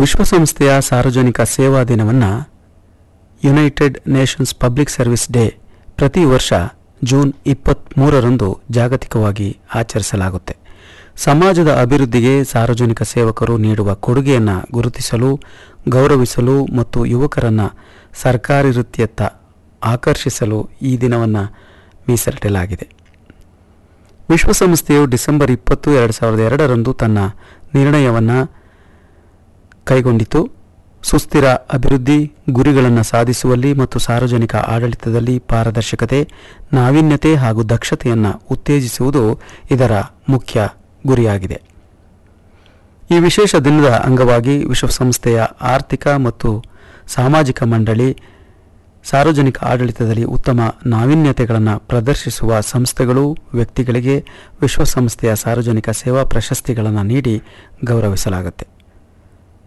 ವಿಶ್ವಸಂಸ್ಥೆಯ ಸಾರ್ವಜನಿಕ ಸೇವಾ ದಿನವನ್ನು United Nations public service day ಪ್ರತಿ ವರ್ಷ ಜೂನ್ ಇಪ್ಪತ್ತ್ಮೂರರಂದು ಜಾಗತಿಕವಾಗಿ ಆಚರಿಸಲಾಗುತ್ತೆ ಸಮಾಜದ ಅಭಿವೃದ್ಧಿಗೆ ಸಾರ್ವಜನಿಕ ಸೇವಕರು ನೀಡುವ ಕೊಡುಗೆಯನ್ನು ಗುರುತಿಸಲು ಗೌರವಿಸಲು ಮತ್ತು ಯುವಕರನ್ನು ಸರ್ಕಾರಿ ವೃತ್ತಿಯತ್ತ ಆಕರ್ಷಿಸಲು ಈ ದಿನವನ್ನು ಮೀಸಲಿಡಲಾಗಿದೆ ವಿಶ್ವಸಂಸ್ಥೆಯು ಡಿಸೆಂಬರ್ ಇಪ್ಪತ್ತು ಎರಡು ಸಾವಿರದ ಎರಡರಂದು ತನ್ನ ನಿರ್ಣಯವನ್ನು ಕೈಗೊಂಡಿತು ಸುಸ್ಥಿರ ಅಭಿವೃದ್ಧಿ ಗುರಿಗಳನ್ನು ಸಾಧಿಸುವಲ್ಲಿ ಮತ್ತು ಸಾರ್ವಜನಿಕ ಆಡಳಿತದಲ್ಲಿ ಪಾರದರ್ಶಕತೆ ನಾವೀನ್ಯತೆ ಹಾಗೂ ದಕ್ಷತೆಯನ್ನು ಉತ್ತೇಜಿಸುವುದು ಇದರ ಮುಖ್ಯ ಗುರಿಯಾಗಿದೆ ಈ ವಿಶೇಷ ದಿನದ ಅಂಗವಾಗಿ ವಿಶ್ವಸಂಸ್ಥೆಯ ಆರ್ಥಿಕ ಮತ್ತು ಸಾಮಾಜಿಕ ಮಂಡಳಿ ಸಾರ್ವಜನಿಕ ಆಡಳಿತದಲ್ಲಿ ಉತ್ತಮ ನಾವೀನ್ಯತೆಗಳನ್ನು ಪ್ರದರ್ಶಿಸುವ ಸಂಸ್ಥೆಗಳು ವ್ಯಕ್ತಿಗಳಿಗೆ ವಿಶ್ವಸಂಸ್ಥೆಯ ಸಾರ್ವಜನಿಕ ಸೇವಾ ಪ್ರಶಸ್ತಿಗಳನ್ನು ನೀಡಿ ಗೌರವಿಸಲಾಗುತ್ತೆ